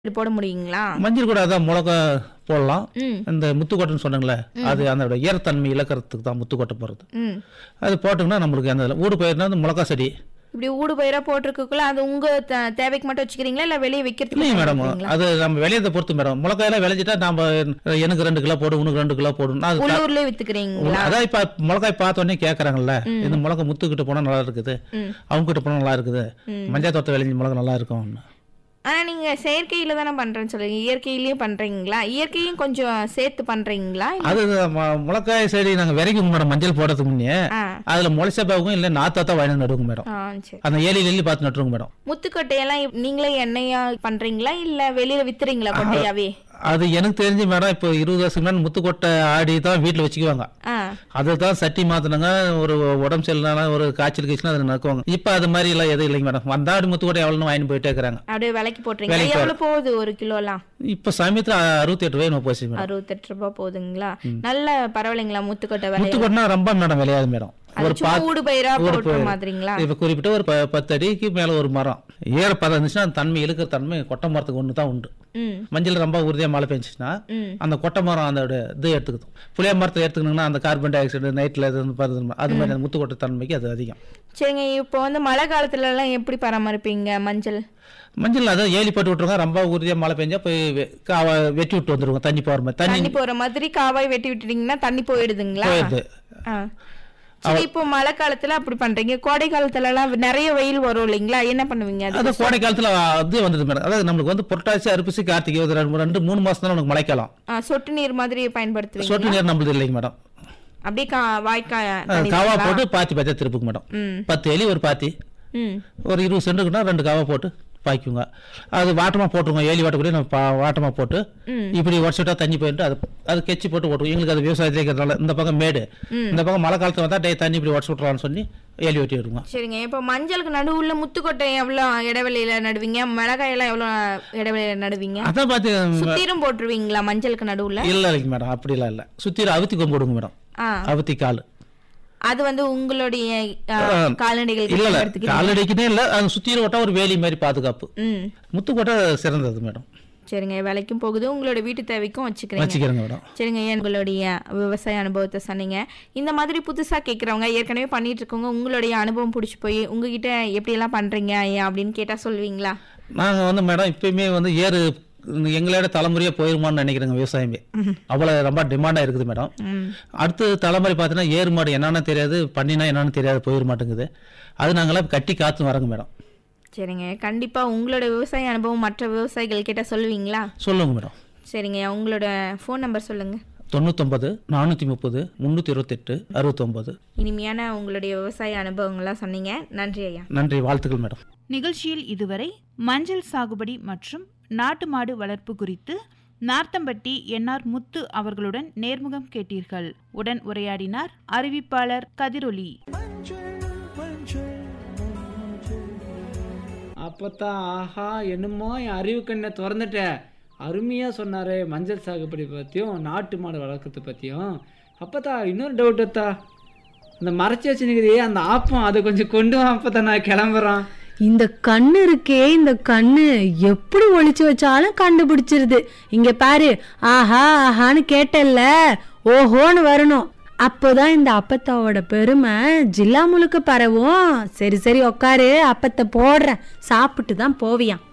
இது போட முடியுங்களா மஞ்சள் கூட அதான் மிளகா போடலாம் ம் இந்த முத்துக்கொட்டைன்னு சொன்னாங்களே அது அதோட ஈரத்தன்மை இழக்கிறதுக்கு தான் முத்துக்கொட்டை போடுறது ம் அது போட்டோம்னா நம்மளுக்கு அந்த ஊடு பயிர்னா அந்த மிளகா செடி இப்படி ஊடு பயிரா போட்டிருக்கக்குள்ள அது உங்க த- தேவைக்கு மட்டும் வச்சுக்கிறீங்களா இல்ல வெளியே வைக்கிறதுக்கு இல்லைங்க மேடம் வைக்கிறீங்களா? அது நம்ம விளையதை பொறுத்து மேடம் மிளகாயெல்லாம் விளைஞ்சிட்டா நம்ம எனக்கு ரெண்டு கிலோ போடும் உனக்கு ரெண்டு கிலோ போடும் அது உள்ளூர்லயே வித்துக்கிறீங்களா அதான் இப்ப மிளகாய் பார்த்த உடனே கேக்குறாங்கல்ல இந்த மிளகா முத்துக்கிட்ட போனா நல்லா இருக்குது ம். அவங்க கிட்ட போனா நல்லா இருக்குது மஞ்சள் தோட்ட விளைஞ்ச மிளகா நல்லா இருக்கும் ஆனா நீங்க செயற்கையில தானே பண்றேன்னு சொல்றீங்க இயற்கையிலயும் பண்றீங்களா இயற்கையும் கொஞ்சம் சேர்த்து பண்றீங்களா இல்ல- அது ம- மிளகாய் செடி நாங்க விரைக்கும் மேடம் மஞ்சள் போடுறதுக்கு முன்னே ஆ அதுல முளைச்ச பாகும் இல்ல நாத்தா தான் வாங்கி நடுவோங்க மேடம் ஆ சரி அந்த ஏலி நெல்லி பார்த்து நட்டுருங்க மேடம் முத்துக்கொட்டையெல்லாம் இப்- நீங்களே எண்ணெயா பண்றீங்களா இல்ல வெளியில வித்துறீங்களா கொட்டையாவே அது எனக்கு தெரிஞ்சு மேடம் இப்போ இருபது வருஷத்துக்கு மேலே முத்துக்கொட்டை ஆடி தான் வீட்டில் வச்சுக்குவாங்க ஆ அதை தான் சட்டி மாத்தினாங்க ஒரு உடம்பு சரியில்லைனா ஒரு காய்ச்சல் கீச்சல்னா அதை நக்குவாங்க இப்போ அது மாதிரி எல்லாம் எதுவும் இல்லைங்க மேடம் வந்தா அப்படி முத்துக்கொட்டை எவ்வளோ வாங்கிட்டு போயிட்டே இருக்கிறாங்க அப்படியே விலைக்கு போட்டுறீங்க விலைக்கு எவ்வளவு போகுது ஒரு கிலோலாம் இப்போ சமயத்தில் அறுபத்தி எட்டு ரூபாய் போச்சு மேடம் அறுபத்தெட்டு ரூபாய் போகுதுங்களா நல்ல பரவாயில்லைங்களா முத்துக்கொட்டை விலை முத்துக்கொட்டினா ரொம்ப மேடம் விளையாது மேடம் அது ஒரு சும்மா பா ஊடு பயிரா ஊடு போட்டுற பயிர். மாதிரிங்களா இப்போ குறிப்பிட்ட ஒரு ப பத்து அடிக்கு மேலே ஒரு மரம் ஈரப்பதம் இருந்துச்சுன்னா அந்த தன்மை இழுக்கிற தன்மை கொட்டை மரத்துக்கு ஒன்று தான் உண்டு ம் மஞ்சள் ரொம்ப உறுதியாக மழை பெஞ்சிச்சுன்னா ம் அந்த கொட்டை மரம் அதோட இது எடுத்துக்குது புளிய மரத்தை எடுத்துக்கணுங்கன்னா அந்த கார்பன் டை ஆக்சைடு நைட்டில் இது வந்து பருது அது மாதிரி அந்த முத்துக்கொட்டை தன்மைக்கு அது அதிகம் சரிங்க இப்போ வந்து மழை காலத்துல எல்லாம் எப்படி பராமரிப்பீங்க மஞ்சள் மஞ்சள் அதான் ஏலி போட்டு விட்டுருங்க ரொம்ப உறுதியாக மழை பெஞ்சா போய் வெ- காவ வெட்டி விட்டு வந்துருவோங்க தண்ணி போகிற மாதிரி தண்ணி தண்ணி போற மாதிரி காவாய் வெட்டி விட்டுட்டீங்கன்னா தண்ணி போயிடுதுங்களா போயிடுது ஆ. சரி இப்போ மழை காலத்துல அப்படி பண்றீங்க கோடை காலத்துல எல்லாம் நிறைய வெயில் வரும் இல்லைங்களா என்ன பண்ணுவீங்க அது அது கோடை காலத்தில் அது வந்தது மேடம் அதாவது நம்மளுக்கு வந்து புரட்டாசி அரிப்பிசி கார்த்திகை ஒரு ரெண்டு ரெண்டு மூணு மாதம் தான் நமக்கு மழைக்காலம் ஆ, சொட்டு நீர் மாதிரி பயன்படுத்துவீங்க சொட்டு நீர் நம்மளுது இல்லைங்க மேடம் அப்படியே கா வாய்க்காய் அது தண்ணி காவா தாங்களா? போட்டு பாத்தி பாத்தியா திருப்புக்கு மேடம் ம் பத்து எலி ஒரு பாத்தி ம் ஒரு இருபது சென்ட்டுக்குன்னா ரெண்டு காவா போட்டு பாய்க்குங்க அது வாட்டமாக போட்டுருங்க ஏலி வாட்டக்கூடிய நம்ம பா வாட்டமாக போட்டு ம். இப்படி உடச்சுட்டா தண்ணி போயிட்டு அது அது கெச்சி போட்டு ஓட்டுவோம் எங்களுக்கு அது விவசாயத்தில் இருக்கிறதுனால இந்த பக்கம் மேடு இந்த பக்கம் மழை காலத்தில் வந்தால் டே தண்ணி இப்படி உடச்சு விட்றான்னு சொல்லி ஏலி வெட்டி விடுவோம் சரிங்க இப்போ மஞ்சளுக்கு நடுவுல முத்துக்கொட்டை எவ்வளோ இடைவெளியில நடுவீங்க மிளகாய் எல்லாம் எவ்வளோ இடைவெளியில நடுவீங்க அதான் பார்த்து சுத்திரும் போட்டுருவீங்களா மஞ்சளுக்கு நடுவுல இல்லை இல்லைங்க மேடம் அப்படிலாம் இல்லை சுற்றி அவுத்தி கொம்பு விடுங்க மேடம் ஆ அவுத்தி கால் அது வந்து உங்களுடைய ஆ, ஆ, கால்நடைகளுக்கு இல்லை இல்லை பயன்படுத்திக்கிறீங்க. காலடிக்குனே இல்லை அது சுற்றில விட்டா ஒரு வேலி மாதிரி பாதுகாப்பு ம் முத்துக்கோட்டை சிறந்தது மேடம் சரிங்க விலைக்கும் போகுது உங்களோட வீட்டு தேவைக்கும் வச்சுக்கிறீங்க வச்சுக்கிறேங்க மேடம் சரிங்க உங்களுடைய விவசாய அனுபவத்தை சொன்னீங்க இந்த மாதிரி புதுசாக கேட்குறவங்க ஏற்கனவே பண்ணிட்டு இருக்கவங்க உங்களுடைய அனுபவம் பிடிச்சி போய் உங்ககிட்ட எப்படியெல்லாம் பண்ணுறீங்க ஐயா அப்படின்னு கேட்டால் சொல்லுவீங்களா நாங்கள் வந்து மேடம் இப்பயுமே வந்து ஏறு எங்களோட தலைமுறையாக போயிருமான்னு நினைக்கிறேங்க விவசாயமே அவ்வளோ ரொம்ப டிமாண்டாக இருக்குது மேடம் ம் அடுத்த தலைமுறை பார்த்தீங்கன்னா ஏறு மாடு என்னன்னு தெரியாது பண்ணினா என்னன்னு தெரியாது போயிட மாட்டேங்குது அது நாங்களாம் கட்டி காத்து வரோங்க மேடம் சரிங்க கண்டிப்பாக உங்களோட விவசாய அனுபவம் மற்ற விவசாயிகள் கிட்ட சொல்லுவீங்களா சொல்லுங்க மேடம் சரிங்க உங்களோட ஃபோன் நம்பர் சொல்லுங்கள் தொண்ணூத்தொம்பது நானூற்றி முப்பது முந்நூற்றி இருபத்தெட்டு அறுபத்தொம்பது இனிமையான உங்களுடைய விவசாய அனுபவங்கள்லாம் சொன்னீங்க நன்றி ஐயா நன்றி வாழ்த்துக்கள் மேடம் நிகழ்ச்சியில் இதுவரை மஞ்சள் சாகுபடி மற்றும் நாட்டு மாடு வளர்ப்பு குறித்து நார்த்தம்பட்டி என்ஆர் முத்து அவர்களுடன் நேர்முகம் கேட்டீர்கள் உடன் உரையாடினார் அறிவிப்பாளர் கதிரொலி அப்பத்தான் ஆஹா என்னமோ என் அறிவு கண்ணை திறந்துட்டேன் அருமையாக சொன்னார் மஞ்சள் சாகுபடி பற்றியும் நாட்டு மாடு வளர்க்கறது பற்றியும் அப்பத்தா இன்னொரு டவுட் அத்தா இந்த மறைச்சி வச்சுருக்குது அந்த ஆப்பம் அதை கொஞ்சம் கொண்டு வா அப்பத்தா நான் கிளம்புறேன் இந்த கண்ணு இருக்கே இந்த கண்ணு எப்படி ஒளிச்சு வச்சாலும் கண்டுபிடிச்சிருது இங்க பாரு ஆஹா ஆஹான்னு கேட்டல்ல ஓஹோன்னு வரணும் அப்போதான் இந்த அப்பத்தாவோட பெருமை ஜில்லா முழுக்க பரவும் சரி சரி உக்காரு அப்பத்தை போடுறேன் சாப்பிட்டு தான் போவியான்